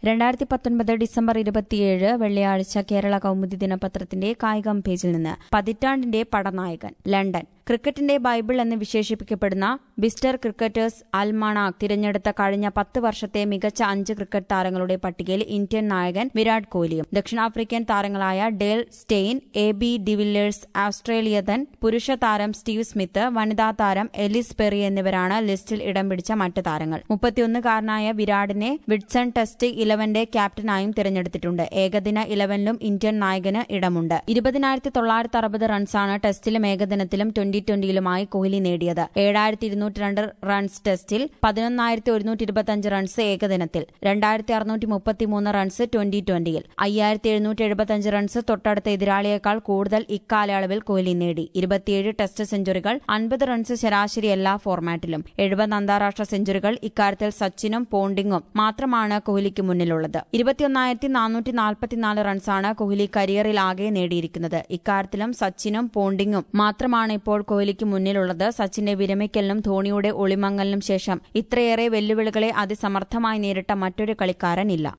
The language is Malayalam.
രണ്ടായിരത്തി പത്തൊൻപത് ഡിസംബർ ഇരുപത്തിയേഴ് വെള്ളിയാഴ്ച കേരള കൗമുദി ദിനപത്രത്തിന്റെ കായികം പേജിൽ നിന്ന് പതിറ്റാണ്ടിന്റെ പടനായകൻ ലണ്ടൻ ക്രിക്കറ്റിന്റെ ബൈബിൾ എന്ന് വിശേഷിപ്പിക്കപ്പെടുന്ന ബിസ്റ്റർ ക്രിക്കറ്റേഴ്സ് അൽമാണാക് തിരഞ്ഞെടുത്ത കഴിഞ്ഞ പത്ത് വർഷത്തെ മികച്ച അഞ്ച് ക്രിക്കറ്റ് താരങ്ങളുടെ പട്ടികയിൽ ഇന്ത്യൻ നായകൻ വിരാട് കോഹ്ലിയും ദക്ഷിണാഫ്രിക്കൻ താരങ്ങളായ Dale Steyn A B de Villiers ഓസ്ട്രേലിയതൻ പുരുഷ താരം സ്റ്റീവ് സ്മിത്ത് വനിതാ താരം എലിസ് പെറി എന്നിവരാണ് ലിസ്റ്റിൽ ഇടം പിടിച്ച മറ്റ് താരങ്ങൾ മുപ്പത്തിയൊന്നുകാരനായ വിരാടിനെ വിഡ്സൺ ടെസ്റ്റ് ഇലവന്റെ ക്യാപ്റ്റനായും തിരഞ്ഞെടുത്തിട്ടുണ്ട് ഏകദിന ഇലവനിലും ഇന്ത്യൻ നായകന് ഇടമുണ്ട് ഇരുപതിനായിരത്തി തൊള്ളായിരത്തി അറുപത് റൺസാണ് ടെസ്റ്റിലും ഏകദിനത്തിലും ട്വന്റി ട്വന്റിയിലുമായി കോഹ്ലി നേടിയത് ഏഴായിരത്തി ഇരുന്നൂറ്റി രണ്ട് റൺസ് ടെസ്റ്റിൽ പതിനൊന്നായിരത്തി ഒരുന്നൂറ്റി ഇരുപത്തിയഞ്ച് റൺസ് ഏകദിനത്തിൽ രണ്ടായിരത്തി അറുന്നൂറ്റി മുപ്പത്തിമൂന്ന് റൺസ് ട്വന്റി ട്വന്റിയിൽ അയ്യായിരത്തി എഴുന്നൂറ്റി എഴുപത്തിയഞ്ച് റൺസ് തൊട്ടടുത്ത എതിരാളിയേക്കാൾ കൂടുതൽ ഇക്കാലയളവിൽ കോഹ്ലി നേടി ഇരുപത്തിയേഴ് ടെസ്റ്റ് സെഞ്ചുറികൾ അൻപത് റൺസ് ശരാശരി എല്ലാ ഫോർമാറ്റിലും എഴുപത് അന്താരാഷ്ട്ര സെഞ്ചുറികൾ ഇക്കാര്യത്തിൽ സച്ചിനും പോണ്ടിങ്ങും മാത്രമാണ് കോഹ്ലിക്ക് മുന്നിലുള്ളത് ഇരുപത്തിയൊന്നായിരത്തി നാനൂറ്റി നാൽപ്പത്തിനാല് റൺസാണ് കോഹ്ലി കരിയറിൽ ആകെ നേടിയിരിക്കുന്നത് ഇക്കാര്യത്തിലും സച്ചിനും പോണ്ടിങ്ങും മാത്രമാണ് ഇപ്പോൾ കോഹ്ലിക്ക് മുന്നിലുള്ളത് സച്ചിന്റെ വിരമിക്കലിനും ധോണിയുടെ ഒളിമങ്ങലിനും ശേഷം ഇത്രയേറെ വെല്ലുവിളികളെ അതിസമർത്ഥമായി നേരിട്ട മറ്റൊരു കളിക്കാരനില്ല